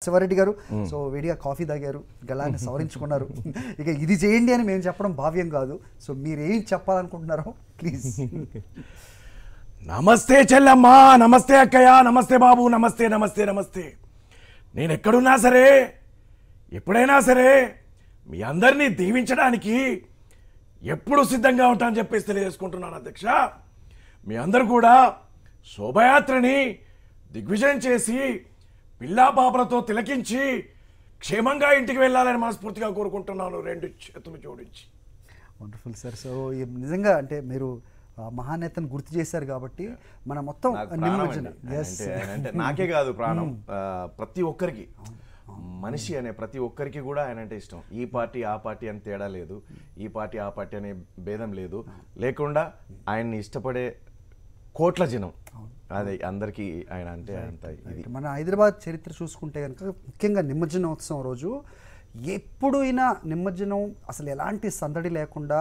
శివారెడ్డి గారు సో వేడిగా కాఫీ తాగారు గలాన్ని సవరించుకున్నారు ఇక ఇది చేయండి అని మేము చెప్పడం భావ్యం కాదు సో మీరు ఏం చెప్పాలనుకుంటున్నారో ప్లీజ్ నమస్తే చెల్లమ్మా నమస్తే అక్కయ్య నమస్తే బాబు నమస్తే నమస్తే నమస్తే నేను ఎక్కడున్నా సరే ఎప్పుడైనా సరే మీ అందరినీ దీవించడానికి ఎప్పుడు సిద్ధంగా ఉంటానని చెప్పేసి తెలియజేసుకుంటున్నాను అధ్యక్ష మీ అందరు కూడా శోభయాత్రని దిగ్విజయం చేసి పిల్లా పాపలతో తిలకించి క్షేమంగా ఇంటికి వెళ్ళాలని మనస్ఫూర్తిగా కోరుకుంటున్నాను రెండు చేతులు జోడించి వండర్ఫుల్ సార్ సో ఈ- నిజంగా అంటే మీరు ఆ మహానేతను గుర్తు చేశారు కాబట్టి మన మొత్తం నాకు ప్రాణం నిమజ్జనం అండి. ఆయన ఎస్ అంటే- ఆయన అంటే నాకే కాదు ప్రాణం ఆ, ప్రతి ఒక్కరికి మనిషి అనే ప్రతి ఒక్కరికి కూడా ఆయన అంటే ఇష్టం ఈ పార్టీ ఆ పార్టీ అని తేడా లేదు ఈ పార్టీ ఆ పార్టీ అనే భేదం లేదు లేకుండా ఆయన్ని ఇష్టపడే కోట్ల జనం అదే అందరికీ ఆయన అంటే అంత ఇది మన హైదరాబాద్ చరిత్ర చూసుకుంటే కనుక ముఖ్యంగా నిమజ్జనోత్సవం రోజు ఎప్పుడైనా నిమజ్జనం అసలు ఎలాంటి సందడి లేకుండా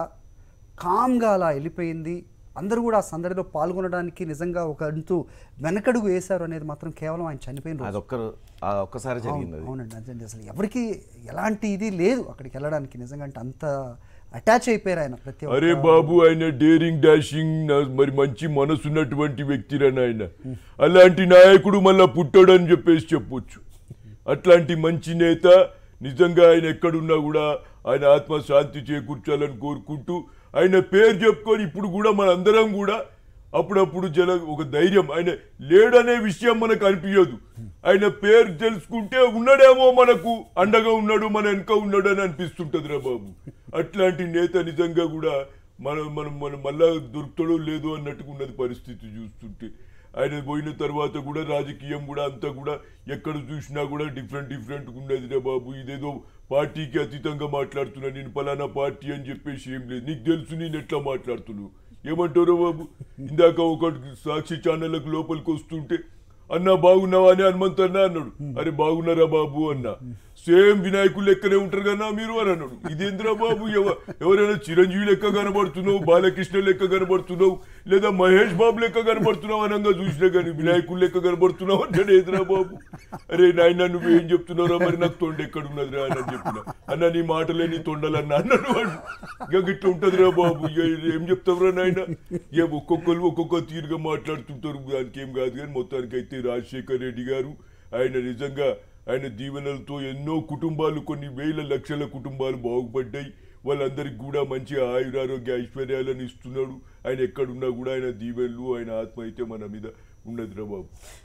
కామ్గా అలా వెళ్ళిపోయింది అందరూ కూడా ఆ సందడిలో పాల్గొనడానికి నిజంగా ఒక అంటూ వెనకడుగు వేశారు అనేది మాత్రం కేవలం ఆయన చనిపోయిన రోజు అదొక్కరు ఆ ఒక్కసారి జరిగింది అది అవునండి అదే అసలు ఎవరికి ఎలాంటి ఇది లేదు అక్కడికి వెళ్ళడానికి నిజంగా అంటే అంత అటాచ్ అయిపోయారు ఆయన ప్రతి ఒక్క- అరే బాబు ఆయన డేరింగ్ డాషింగ్ నా- మరి మంచి మనసున్నటువంటి వ్యక్తిరని ఆయన అలాంటి నాయకుడు మళ్ళా పుట్టాడని చెప్పేసి చెప్పొచ్చు అట్లాంటి మంచి నేత నిజంగా ఆయన ఎక్కడున్నా కూడా ఆయన ఆత్మ శాంతి చేకూర్చాలని కోరుకుంటూ ఆయన పేరు చెప్పుకొని ఇప్పుడు కూడా మనందరం కూడా అప్పుడప్పుడు జల ఒక ధైర్యం ఆయన లేడనే విషయం మనకు అనిపించదు ఆయన పేరు తెలుసుకుంటే ఉన్నాడేమో మనకు అండగా ఉన్నాడు మన వెనక ఉన్నాడు అని అనిపిస్తుంటది రా బాబు అట్లాంటి నేత నిజంగా కూడా మనం మనం మనం మళ్ళా దొరుకుతాడో లేదో అన్నట్టుగా ఉన్నది పరిస్థితి చూస్తుంటే ఆయన పోయిన తర్వాత కూడా రాజకీయం కూడా అంతా కూడా ఎక్కడ చూసినా కూడా డిఫరెంట్ డిఫరెంట్ ఉన్నది రా బాబు ఇదేదో పార్టీకి అతీతంగా మాట్లాడుతున్నా నేను పలానా పార్టీ అని చెప్పేసి ఏం లేదు నీకు తెలుసు నేను ఎట్లా మాట్లాడుతున్నావు ఏమంటారో బాబు ఇందాక ఒక సాక్షి ఛానళ్ళకు లోపలికి వస్తుంటే అన్న బాగున్నావా అని హనుమంత్ అన్న అన్నాడు అరే బాగున్నారా బాబు అన్న సేమ్ వినాయకులు లెక్కనే ఉంటారు కదా మీరు అని అన్నాడు ఇదేంద్రా బాబు ఎవ- ఎవరైనా చిరంజీవి లెక్క కనబడుతున్నావు బాలకృష్ణ లెక్క కనబడుతున్నావు లేదా మహేష్ బాబు లెక్క కనబడుతున్నావు అనంగా చూసినా కానీ వినాయకులు లెక్క కనబడుతున్నావు అంటాడు ఏదిరా బాబు అరే నాయన నువ్వు ఏం చెప్తున్నారో మరి నాకు తొండ ఎక్కడ ఉన్నదిరా అని అని చెప్పిన అన్న నీ మాటలే నీ తొండలన్న అన్నాడు వాడు ఇక గిట్ల ఉంటదిరా బాబు ఇక ఏం చెప్తావురా నాయన ఇక ఒక్కొక్కరు ఒక్కొక్క తీరుగా మాట్లాడుతుంటారు దానికి ఏం కాదు కానీ మొత్తానికి అయితే రాజశేఖర్ రెడ్డి గారు ఆయన నిజంగా ఆయన దీవెనలతో ఎన్నో కుటుంబాలు కొన్ని వేల లక్షల కుటుంబాలు బాగుపడ్డాయి వాళ్ళందరికీ కూడా మంచి ఆయురారోగ్య ఐశ్వర్యాలను ఇస్తున్నాడు ఆయన ఎక్కడున్నా కూడా ఆయన దీవెనలు ఆయన ఆత్మ అయితే మన మీద ఉన్నదిరా బాబు